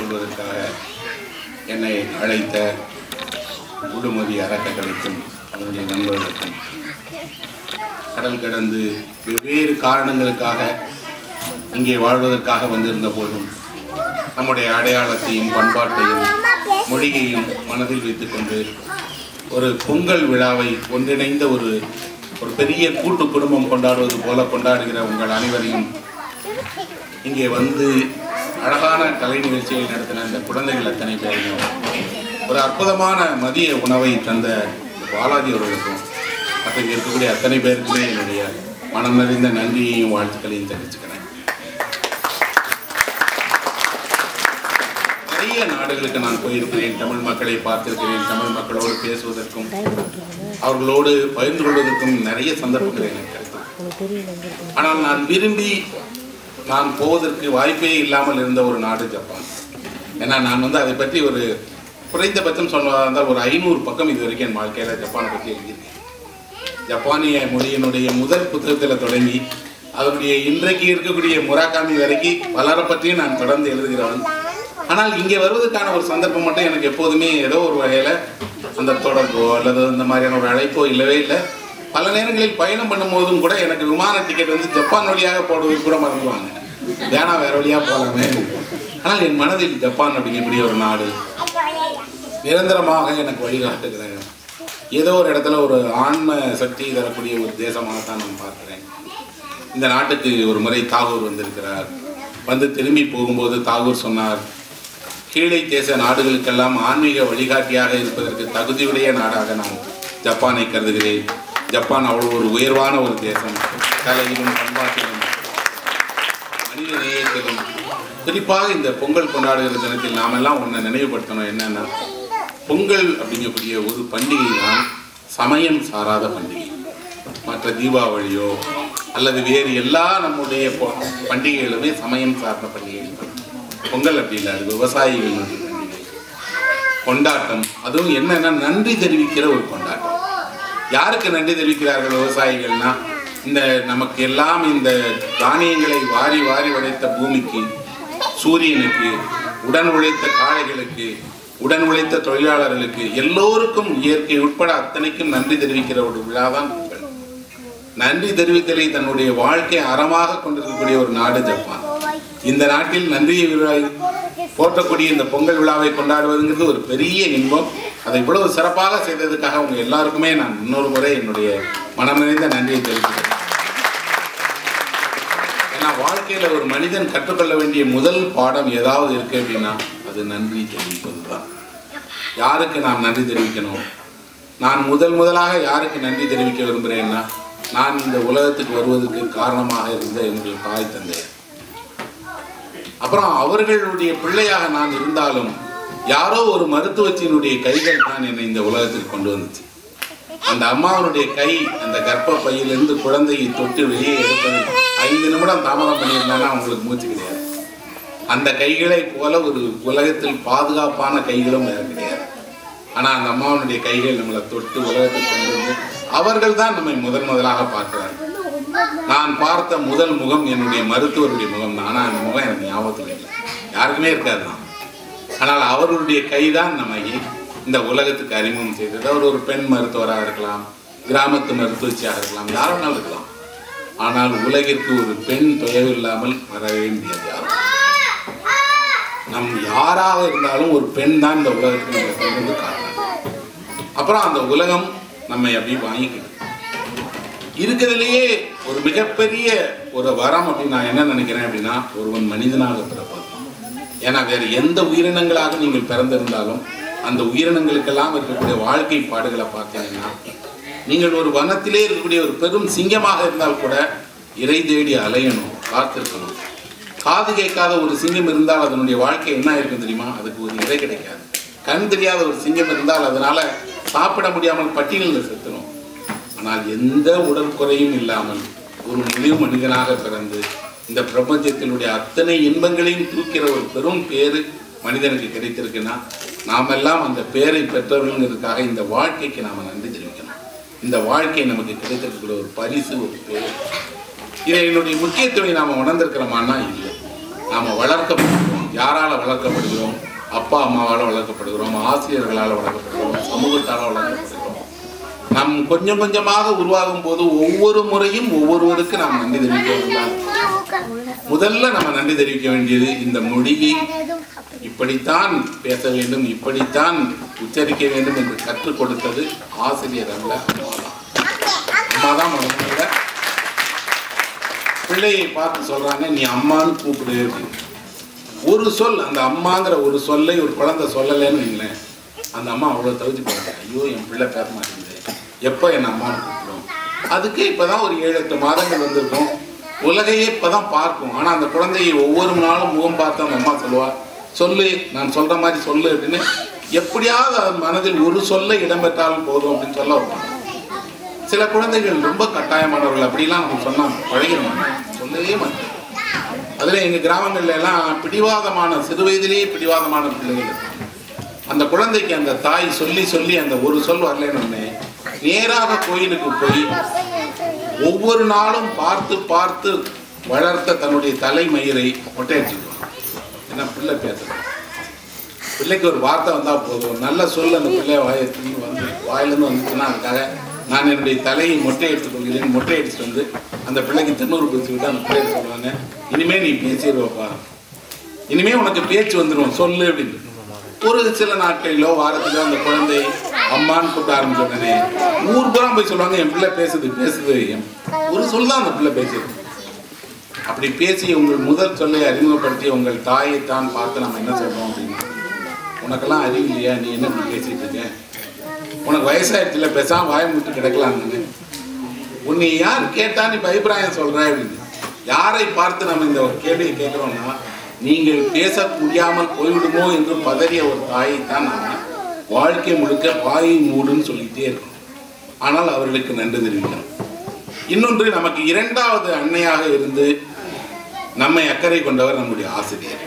கொள்வதற்காக என்னை அழைத்த உடுமதி அறக்கட்டளைக்கும் அவருடைய நண்பர்களுக்கும் கடல் கடந்து வெவ்வேறு காரணங்களுக்காக இங்கே வாழ்வதற்காக வந்திருந்த போதும் நம்முடைய அடையாளத்தையும் பண்பாட்டையும் மொழியையும் மனதில் வைத்துக்கொண்டு ஒரு பொங்கல் விழாவை ஒன்றிணைந்த ஒரு ஒரு பெரிய கூட்டு குடும்பம் கொண்டாடுவது போல கொண்டாடுகிற உங்கள் அனைவரையும் இங்கே வந்து அழகான கலை நிகழ்ச்சியை நடத்தின இந்த குழந்தைகள் அத்தனை பேரையும் ஒரு அற்புதமான மதிய உணவை தந்த பாலாஜி அவர்களுக்கும் மற்ற இங்கே இருக்கக்கூடிய அத்தனை பேருக்குமே என்னுடைய மனம் நிறைந்த நன்றியையும் வாழ்த்துக்களையும் தெரிவிச்சுக்கிறேன் நிறைய நாடுகளுக்கு நான் போயிருக்கிறேன் தமிழ் மக்களை பார்த்திருக்கிறேன் தமிழ் மக்களோடு பேசுவதற்கும் அவர்களோடு பகிர்ந்து கொள்வதற்கும் நிறைய சந்தர்ப்பங்கள் எனக்கு கிடைத்தது ஆனால் நான் விரும்பி நான் போவதற்கு வாய்ப்பே இல்லாமல் இருந்த ஒரு நாடு ஜப்பான் ஏன்னா நான் வந்து அதை பற்றி ஒரு குறைந்தபட்சம் சொல்வதாக இருந்தால் ஒரு ஐநூறு பக்கம் இது வரைக்கும் என் வாழ்க்கையில் ஜப்பானை பற்றி எழுதியிருக்கேன் ஜப்பானிய மொழியினுடைய முதல் புத்தகத்தில் தொடங்கி அதனுடைய இன்றைக்கு இருக்கக்கூடிய முராகாமி வரைக்கும் பலரை பற்றியும் நான் தொடர்ந்து எழுதுகிறவன் ஆனால் இங்கே வருவதற்கான ஒரு சந்தர்ப்பம் மட்டும் எனக்கு எப்போதுமே ஏதோ ஒரு வகையில் அந்த தொடர்போ அல்லது அந்த மாதிரியான ஒரு அழைப்போ இல்லவே இல்லை பல நேரங்களில் பயணம் பண்ணும்போதும் கூட எனக்கு விமான டிக்கெட் வந்து ஜப்பான் வழியாக போடுவது கூட மறந்துடுவாங்க வேணா வேற வழியாக போகலாமே ஆனால் என் மனதில் ஜப்பான் அப்படிங்கக்கூடிய ஒரு நாடு நிரந்தரமாக எனக்கு வழிகாட்டுகிறேன் ஏதோ ஒரு இடத்துல ஒரு ஆன்ம சக்தி தரக்கூடிய ஒரு தேசமாக தான் நான் பார்க்கிறேன் இந்த நாட்டுக்கு ஒரு முறை தாகூர் வந்திருக்கிறார் வந்து திரும்பி போகும்போது தாகூர் சொன்னார் கீழே தேச நாடுகளுக்கெல்லாம் ஆன்மீக வழிகாட்டியாக இருப்பதற்கு தகுதியுடைய நாடாக நான் ஜப்பானை கருதுகிறேன் ஜப்பான் அவ்வளவு ஒரு உயர்வான ஒரு தேசம் கலையிலும் பண்பாட்டிலும் மனித நேயத்திலும் குறிப்பாக இந்த பொங்கல் கொண்டாடுகிற தினத்தில் நாமெல்லாம் ஒன்றை நினைவுபடுத்தணும் என்னன்னா பொங்கல் அப்படிங்கக்கூடிய ஒரு பண்டிகை தான் சமயம் சாராத பண்டிகை மற்ற தீபாவளியோ அல்லது வேறு எல்லா நம்முடைய பொ- பண்டிகைகளுமே சமயம் சார்ந்த பண்டிகைகள் தான் பொங்கல் அப்படி இல்லை அது விவசாயிகளுடைய பண்டிகை கொண்டாட்டம் அதுவும் என்னன்னா நன்றி தெரிவிக்கிற ஒரு கொண்டாட்டம் யாருக்கு நன்றி தெரிவிக்கிறார்கள் விவசாயிகள்னா இந்த நமக்கு எல்லாம் இந்த தானியங்களை வாரி வாரி உழைத்த பூமிக்கு சூரியனுக்கு உடன் உழைத்த காளைகளுக்கு உடன் உழைத்த தொழிலாளர்களுக்கு எல்லோருக்கும் இயற்கை உட்பட அத்தனைக்கும் நன்றி தெரிவிக்கிற ஒரு விழா தான் பொங்கல் நன்றி தெரிவித்தலை தன்னுடைய வாழ்க்கை அறமாக கொண்டிருக்கக்கூடிய ஒரு நாடு ஜப்பான் இந்த நாட்டில் நன்றியை விழா- போற்றக்கூடிய இந்த பொங்கல் விழாவை கொண்டாடுவதுங்கிறது ஒரு பெரிய இன்பம் அதை இவ்வளவு சிறப்பாக செய்ததுக்காக உங்க எல்லாருக்குமே நான் இன்னொரு முறை என்னுடைய மனம் நிறைந்த நன்றியை தெரிவிக்கிறேன் ஏன்னா வாழ்க்கையில ஒரு மனிதன் கற்றுக்கொள்ள வேண்டிய முதல் பாடம் ஏதாவது இருக்கு அப்படின்னா அது நன்றி தெரிவிப்பது தான் யாருக்கு நாம் நன்றி தெரிவிக்கணும் நான் முதல் முதலாக யாருக்கு நன்றி தெரிவிக்க விரும்புகிறேன்னா நான் இந்த உலகத்துக்கு வருவதற்கு காரணமாக இருந்த என்னுடைய தாய் தந்தையர் அப்புறம் அவர்களுடைய பிள்ளையாக நான் இருந்தாலும் யாரோ ஒரு மருத்துவச்சியினுடைய கைகள் தான் என்னை இந்த உலகத்துக்கு கொண்டு வந்துச்சு அந்த அம்மாவனுடைய கை அந்த கர்ப்ப பையிலிருந்து குழந்தையை தொட்டு வெளியே எடுப்பது ஐந்து நிமிடம் தாமதம் பண்ணியிருந்தாங்கன்னா அவங்களுக்கு மூச்சு கிடையாது அந்த கைகளை போல ஒரு உலகத்தில் பாதுகாப்பான கைகளும் வேற கிடையாது ஆனா அந்த அம்மாவனுடைய கைகள் நம்மளை தொட்டு உலகத்துக்கு கொண்டு வந்து அவர்கள் தான் நம்மை முதன் முதலாக பார்க்கிறார்கள் நான் பார்த்த முதல் முகம் என்னுடைய மருத்துவருடைய முகம் தான் ஆனால் அந்த முகம் எனக்கு ஞாபகத்தில் இல்லை யாருக்குமே இருக்காது தான் ஆனால் அவர்களுடைய கைதான் நம்மை இந்த உலகத்துக்கு அறிமுகம் செய்தது அவர் ஒரு பெண் மருத்துவராக இருக்கலாம் கிராமத்து மருத்துவச்சியாக இருக்கலாம் யாருன்னாலும் இருக்கலாம் ஆனால் உலகிற்கு ஒரு பெண் பெயர் இல்லாமல் வரவே முடியாது யாரும் நம் யாராக இருந்தாலும் ஒரு பெண் தான் இந்த உலகத்துக்கு நம்மளை கொண்டு வந்து காட்டணும் அப்புறம் அந்த உலகம் நம்மை அப்படியே வாங்கிக்கிது இருக்கிறதுலேயே ஒரு மிகப்பெரிய ஒரு வரம் அப்படின்னு நான் என்ன நினைக்கிறேன் அப்படின்னா ஒருவன் மனிதனாக பிறப்பது ஏன்னா வேறு எந்த உயிரினங்களாக நீங்கள் பிறந்திருந்தாலும் அந்த உயிரினங்களுக்கெல்லாம் இருக்கக்கூடிய வாழ்க்கை பாடுகளை பார்த்தீங்கன்னா நீங்கள் ஒரு வனத்திலே இருக்கக்கூடிய ஒரு பெரும் சிங்கமாக இருந்தால் கூட இறை தேடி அலையணும் காத்திருக்கணும் காது கேட்காத ஒரு சிங்கம் இருந்தால் அதனுடைய வாழ்க்கை என்ன இருக்கும் தெரியுமா அதுக்கு ஒரு இறை கிடைக்காது கண் தெரியாத ஒரு சிங்கம் இருந்தால் அதனால சாப்பிட முடியாமல் பட்டியலில் செத்துரும் ஆனால் எந்த உடற்குறையும் இல்லாமல் ஒரு முழு மனிதனாக பிறந்து இந்த பிரபஞ்சத்தினுடைய அத்தனை இன்பங்களையும் தூக்கிற ஒரு பெரும் பேரு மனிதனுக்கு கிடைத்திருக்குன்னா நாமெல்லாம் அந்த பேரை பெற்றவர்களுங்கிறதுக்காக இந்த வாழ்க்கைக்கு நாம நன்றி தெரிவிக்கணும் இந்த வாழ்க்கை நமக்கு கிடைத்திருக்கிற ஒரு பரிசு ஒரு பேர் இதை என்னுடைய முக்கியத்துவம் நாம உணர்ந்திருக்கிறோமான்னா இல்லை நாம வளர்க்கப்பட்டிருக்கோம் யாரால வளர்க்கப்படுகிறோம் அப்பா அம்மாவால் வளர்க்கப்படுகிறோம் ஆசிரியர்களால் வளர்க்கப்படுகிறோம் சமூகத்தால் வளர்க்கப்படுகிறோம் நாம் கொஞ்சம் கொஞ்சமாக உருவாகும் போது ஒவ்வொரு முறையும் ஒவ்வொருவருக்கு நாம் நன்றி தெரிவிக்க வேண்டாம் முதல்ல நம்ம நன்றி தெரிவிக்க வேண்டியது இந்த மொழியை இப்படித்தான் பேச வேண்டும் இப்படித்தான் உச்சரிக்க வேண்டும் என்று கற்றுக் கொடுத்தது ஆசிரியர் அல்ல அம்மாதான் அம்மாதான் முதல்ல பிள்ளையை பார்த்து சொல்றாங்க நீ அம்மான்னு கூப்பிடு அப்படின்னு ஒரு சொல் அந்த அம்மாங்கிற ஒரு சொல்லை ஒரு குழந்தை சொல்லலைன்னு வைங்களேன் அந்த அம்மா அவ்வளோ தவிச்சு போகிறாங்க ஐயோ என் பிள்ளை பேச மாட்டேங்குது எப்போ என் அம்மான்னு கூப்பிடும் அதுக்கு இப்போதான் ஒரு ஏழு எட்டு மாதங்கள் வந்திருக்கும் உலகையே இப்போதான் பார்க்கும் ஆனால் அந்த குழந்தையை ஒவ்வொரு நாளும் முகம் பார்த்து அந்த அம்மா சொல்லுவா சொல்லு நான் சொல்ற மாதிரி சொல்லு அப்படின்னு எப்படியாவது அவன் மனதில் ஒரு சொல்ல இடம்பெற்றாலும் போதும் அப்படின்னு சொல்ல வைப்பாங்க சில குழந்தைகள் ரொம்ப கட்டாயமானவர்கள் அப்படிலாம் நம்ம சொன்னா பழகிட மாட்டோம் சொல்லவே மாட்டோம் அதுல எங்க கிராமங்கள்ல எல்லாம் பிடிவாதமான சிறு வயதிலேயே பிடிவாதமான பிள்ளைகள் இருக்காங்க. அந்த குழந்தைக்கு அந்த தாய் சொல்லி சொல்லி அந்த ஒரு சொல் வரலன்னு நேராக கோயிலுக்கு போய் ஒவ்வொரு நாளும் பார்த்து பார்த்து வளர்த்த தன்னுடைய தலைமயிரை மொட்டையடிச்சுக்குவான் ஏன்னா பிள்ளை பேசுறது பிள்ளைக்கு ஒரு வார்த்தை வந்தா போதும் ஒரு நல்ல சொல் அந்த பிள்ளை வாயை திரும்பி வந்து வாயிலிருந்து வந்துச்சுன்னா அதுக்காக நான் என்னுடைய தலையை மொட்டை எடுத்துக் கொள்கிறேன் மொட்டை அடிச்சுட்டு வந்து அந்த பிள்ளைக்கு திருநூறு பேசி விட்டு அந்த பிள்ளைய சொல்லுவாங்க இனிமே நீ பேசிடுவப்பா இனிமே உனக்கு பேச்சு வந்துடும் சொல்லு அப்படின்னு ஒரு சில நாட்களிலோ வாரத்திலோ அந்த குழந்தை அம்மான்னு கூப்பிட ஆரம்பிச்ச உடனே ஊர் பூரா போய் சொல்லுவாங்க என் பிள்ளை பேசுது பேசுது என் ஒரு சொல் தான் அந்த பிள்ளை பேசுது அப்படி பேசி உங்கள் முதல் சொல்லை அறிமுகப்படுத்தி உங்கள் தாயை தான் பார்த்து நம்ம என்ன சொல்றோம் அப்படின்னா உனக்கெல்லாம் அறிவு இல்லையா நீ என்ன இப்படி பேசிட்டு இருக்க உனக்கு வயசாயிடுச்சுல பேசாம வாய முட்டு கிடக்கலாம்னு உன்னை யார் கேட்டா நீ அபிப்பிராயம் சொல்ற அப்படின்னு யாரை பார்த்து நம்ம இந்த ஒரு கேள்வியை கேட்கிறோம்னா நீங்கள் பேச முடியாமல் போய்விடுமோ என்று பதறிய ஒரு தாயை தான் நாம வாழ்க்கை முழுக்க வாயை மூடுன்னு சொல்லிட்டே இருக்கோம் ஆனால் அவர்களுக்கு நன்றி தெரிவிக்கணும் இன்னொன்று நமக்கு இரண்டாவது அன்னையாக இருந்து நம்மை அக்கறை கொண்டவர் நம்முடைய ஆசிரியர்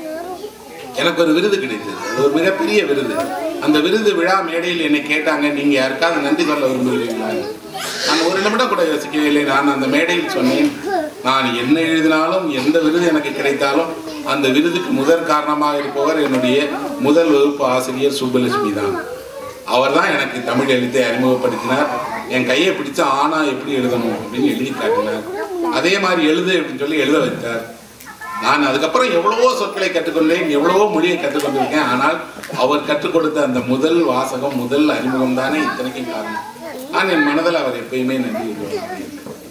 எனக்கு ஒரு விருது கிடைத்தது அது ஒரு மிகப்பெரிய விருது அந்த விருது விழா மேடையில் என்னை கேட்டாங்க நீங்க யாருக்காவது நன்றி சொல்ல விரும்புகிறீங்களா நான் ஒரு நிமிடம் கூட யோசிக்கவில்லை நான் அந்த மேடையில் சொன்னேன் நான் என்ன எழுதினாலும் எந்த விருது எனக்கு கிடைத்தாலும் அந்த விருதுக்கு முதற் காரணமாக இருப்பவர் என்னுடைய முதல் வகுப்பு ஆசிரியர் சுப்பலட்சுமி தான் அவர் தான் எனக்கு தமிழ் எழுத்தை அறிமுகப்படுத்தினார் என் கையை பிடிச்சு ஆனா எப்படி எழுதணும் அப்படின்னு எழுதி காட்டினார் அதே மாதிரி எழுது அப்படின்னு சொல்லி எழுத வைத்தார் நான் அதுக்கப்புறம் எவ்வளவோ சொற்களை கற்றுக்கொண்டேன் எவ்வளவோ மொழியை கற்றுக்கொண்டிருக்கேன் ஆனால் அவர் கற்றுக் கொடுத்த அந்த முதல் வாசகம் முதல் அறிமுகம் தானே இத்தனைக்கும் காரணம் நான் என் மனதில் அவர் எப்பயுமே நன்றி உள்ளவனாக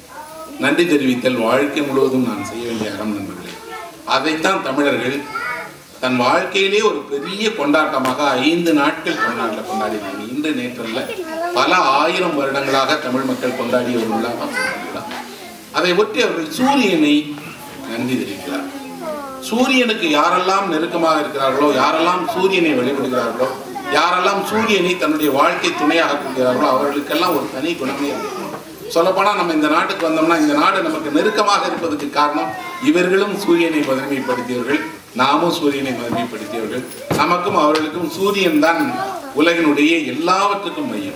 நன்றி தெரிவித்தல் வாழ்க்கை முழுவதும் நான் செய்ய வேண்டிய அறம் நண்பர்களே அதைத்தான் தமிழர்கள் தன் வாழ்க்கையிலே ஒரு பெரிய கொண்டாட்டமாக ஐந்து நாட்கள் கொண்டாடல கொண்டாடினாங்க இன்று நேற்றல்ல பல ஆயிரம் வருடங்களாக தமிழ் மக்கள் கொண்டாடிய ஒரு விழா விழா. அதை ஒட்டி அவர்கள் சூரியனை நன்றி தெரிவிக்கிறார் சூரியனுக்கு யாரெல்லாம் நெருக்கமாக இருக்கிறார்களோ யாரெல்லாம் சூரியனை வழிபடுகிறார்களோ யாரெல்லாம் சூரியனை தன்னுடைய வாழ்க்கை துணையாக கொள்கிறார்களோ அவர்களுக்கெல்லாம் ஒரு தனி குணமே இருக்கு சொல்லப்போனால் நம்ம இந்த நாட்டுக்கு வந்தோம்னா இந்த நாடு நமக்கு நெருக்கமாக இருப்பதற்கு காரணம் இவர்களும் சூரியனை முதன்மைப்படுத்தியவர்கள் நாமும் சூரியனை முதன்மைப்படுத்தியவர்கள் நமக்கும் அவர்களுக்கும் சூரியன் தான் உலகினுடைய எல்லாவற்றுக்கும் மையம்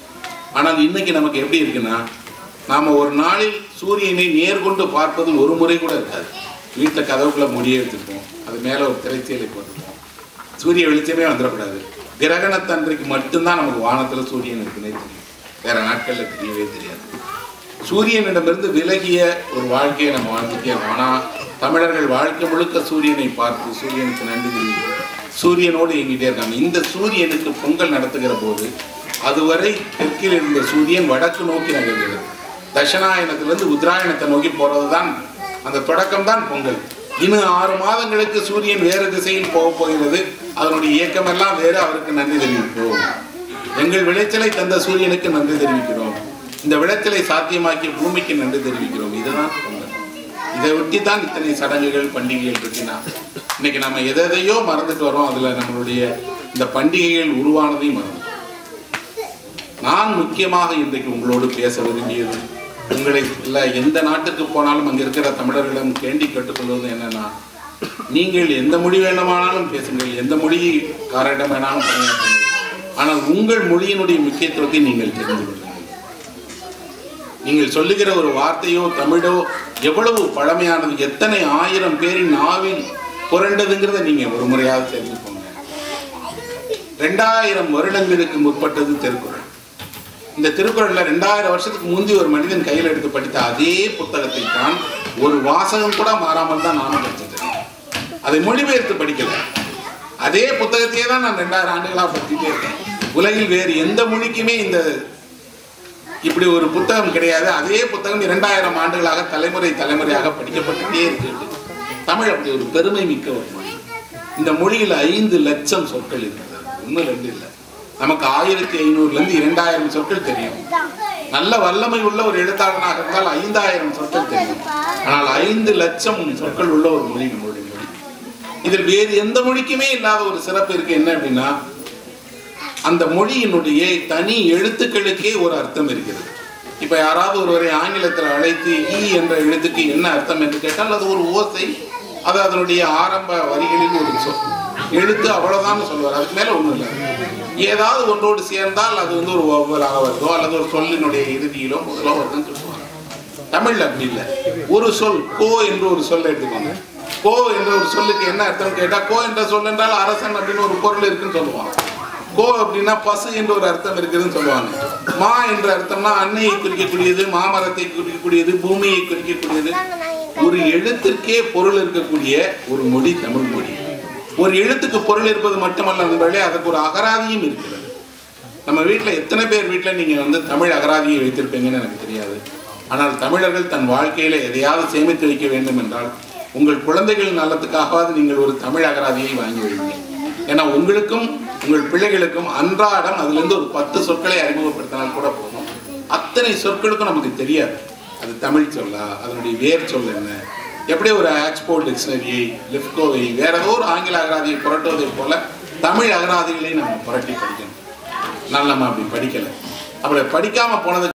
ஆனால் இன்னைக்கு நமக்கு எப்படி இருக்குன்னா நாம ஒரு நாளில் சூரியனை நேர்கொண்டு பார்ப்பது ஒரு முறை கூட இருக்காது வீட்டில் கதவுக்குள்ள முடிய எடுத்துப்போம் அது மேலே ஒரு திரைச்சீலை போட்டுப்போம் சூரிய வெளிச்சமே வந்துடக்கூடாது கிரகணத்தன்றைக்கு மட்டும்தான் நமக்கு வானத்தில் சூரியன் இருக்குன்னே தெரியும் வேற நாட்களில் தெரியவே தெரியாது சூரியனிடமிருந்து விலகிய ஒரு வாழ்க்கையை நம்ம வாழ்ந்துட்டே இருக்கோம் ஆனால் தமிழர்கள் வாழ்க்கை முழுக்க சூரியனை பார்த்து சூரியனுக்கு நன்றி தெரிவித்து சூரியனோடு இயங்கிட்டே இருக்காங்க இந்த சூரியனுக்கு பொங்கல் நடத்துகிற போது அதுவரை தெற்கில் இருந்த சூரியன் வடக்கு நோக்கி நகர்கிறது தட்சணாயனத்திலிருந்து உத்தராயணத்தை நோக்கி போறது தான் அந்த தொடக்கம் தான் பொங்கல் இன்னும் ஆறு மாதங்களுக்கு சூரியன் வேறு திசையில் போக போகிறது அதனுடைய இயக்கமெல்லாம் வேறு அவருக்கு நன்றி தெரிவிப்போம் எங்கள் விளைச்சலை தந்த சூரியனுக்கு நன்றி தெரிவிக்கிறோம் இந்த விளைச்சலை சாத்தியமாக்கிய பூமிக்கு நன்றி தெரிவிக்கிறோம் இதுதான் பொங்கல் இதை ஒட்டி தான் இத்தனை சடங்குகள் பண்டிகைகள் இருக்குன்னா இன்னைக்கு நம்ம எதை எதையோ மறந்துட்டு வரோம் அதுல நம்மளுடைய இந்த பண்டிகைகள் உருவானதையும் மறந்துட்டோம் நான் முக்கியமாக இன்றைக்கு உங்களோடு பேச விரும்பியது உங்களை இல்ல எந்த நாட்டுக்கு போனாலும் அங்க இருக்கிற தமிழர்களிடம் கேண்டி கேட்டுக்கொள்வது என்னன்னா நீங்கள் எந்த மொழி வேண்டுமானாலும் பேசுங்கள் எந்த மொழிக்காரரிடம் வேணாலும் பணியாற்றுங்கள் ஆனால் உங்கள் மொழியினுடைய முக்கியத்துவத்தை நீங்கள் தெரிந்து கொள்ளுங்கள் நீங்கள் சொல்லுகிற ஒரு வார்த்தையோ தமிழோ எவ்வளவு பழமையானது எத்தனை ஆயிரம் பேரின் நாவில் புரண்டதுங்கிறத நீங்க ஒரு முறையாவது தெரிஞ்சுக்கோங்க ரெண்டாயிரம் வருடங்களுக்கு முற்பட்டது திருக்குறள் இந்த திருக்குறள்ல ரெண்டாயிரம் வருஷத்துக்கு முந்தி ஒரு மனிதன் கையில் எடுத்து படித்த அதே புத்தகத்தை தான் ஒரு வாசகம் கூட மாறாமல் தான் நானும் படிச்சிருக்கேன் அதை மொழிபெயர்த்து படிக்கல அதே புத்தகத்தையே தான் நான் ரெண்டாயிரம் ஆண்டுகளா படிச்சுட்டே இருக்கேன் உலகில் வேறு எந்த மொழிக்குமே இந்த இப்படி ஒரு புத்தகம் கிடையாது அதே புத்தகம் இரண்டாயிரம் ஆண்டுகளாக தலைமுறை தலைமுறையாக படிக்கப்பட்டுட்டே இருக்கு தமிழ் அப்படி ஒரு பெருமை மிக்க ஒரு மொழி இந்த மொழியில் ஐந்து லட்சம் சொற்கள் இருக்கிறது ஒன்றும் ரெண்டு இல்லை நமக்கு ஆயிரத்தி ஐநூறுலேருந்து இரண்டாயிரம் சொற்கள் தெரியும் நல்ல வல்லமை உள்ள ஒரு எழுத்தாளனாக இருந்தால் ஐந்தாயிரம் சொற்கள் தெரியும் ஆனால் ஐந்து லட்சம் சொற்கள் உள்ள ஒரு மொழி நம்மளுடைய மொழி இதில் வேறு எந்த மொழிக்குமே இல்லாத ஒரு சிறப்பு இருக்கு என்ன அப்படின்னா அந்த மொழியினுடைய தனி எழுத்துக்களுக்கே ஒரு அர்த்தம் இருக்கிறது இப்ப யாராவது ஒருவரை ஆங்கிலத்தில் அழைத்து ஈ என்ற எழுத்துக்கு என்ன அர்த்தம் என்று கேட்டால் அது ஒரு ஓசை அது அதனுடைய ஆரம்ப வரிகளில் ஒரு சொல் எழுத்து அவ்வளவுதான் சொல்லுவார் அதுக்கு மேல ஒண்ணும் இல்லை ஏதாவது ஒன்றோடு சேர்ந்தால் அது வந்து ஒரு ஒவ்வொருளாக வருதோ அல்லது ஒரு சொல்லினுடைய இறுதியிலோ முதலோ வருதுன்னு சொல்லுவாங்க தமிழ்ல அப்படி இல்லை ஒரு சொல் கோ என்று ஒரு சொல் எடுத்துக்கோங்க கோ என்ற ஒரு சொல்லுக்கு என்ன அர்த்தம் கேட்டா கோ என்ற சொல் என்றால் அரசன் அப்படின்னு ஒரு பொருள் இருக்குன்னு சொல்லுவாங்க கோ அப்படின்னா பசு என்ற ஒரு அர்த்தம் இருக்குதுன்னு சொல்லுவாங்க மா என்ற அர்த்தம்னா அன்னையை குறிக்கக்கூடியது மாமரத்தை குறிக்கக்கூடியது பூமியை குறிக்கக்கூடியது ஒரு எழுத்திற்கே பொருள் இருக்கக்கூடிய ஒரு மொழி தமிழ் மொழி ஒரு எழுத்துக்கு பொருள் இருப்பது மட்டுமல்ல நண்பர்களே அதுக்கு ஒரு அகராதியும் இருக்கிறது நம்ம வீட்டில் எத்தனை பேர் வீட்டில் நீங்கள் வந்து தமிழ் அகராதியை வைத்திருப்பீங்கன்னு எனக்கு தெரியாது ஆனால் தமிழர்கள் தன் வாழ்க்கையில எதையாவது சேமித்து வைக்க வேண்டும் என்றால் உங்கள் குழந்தைகள் நலத்துக்காகவாது நீங்கள் ஒரு தமிழ் அகராதியை வாங்கி வைங்க ஏன்னா உங்களுக்கும் உங்கள் பிள்ளைகளுக்கும் அன்றாடம் அதுலேருந்து ஒரு பத்து சொற்களை அறிமுகப்படுத்தினால் கூட போதும் அத்தனை சொற்களுக்கும் நமக்கு தெரியாது அது தமிழ் சொல்லா அதனுடைய வேர் சொல் என்ன எப்படி ஒரு ஆக்ஸ்போர்ட் டிக்ஷனரியை லிப்கோவை வேற ஏதோ ஒரு ஆங்கில அகராதியை புரட்டுவதை போல தமிழ் அகராதிகளை நம்ம புரட்டி படிக்கணும் ஆனால் நம்ம அப்படி படிக்கலை அப்படி படிக்காம போனது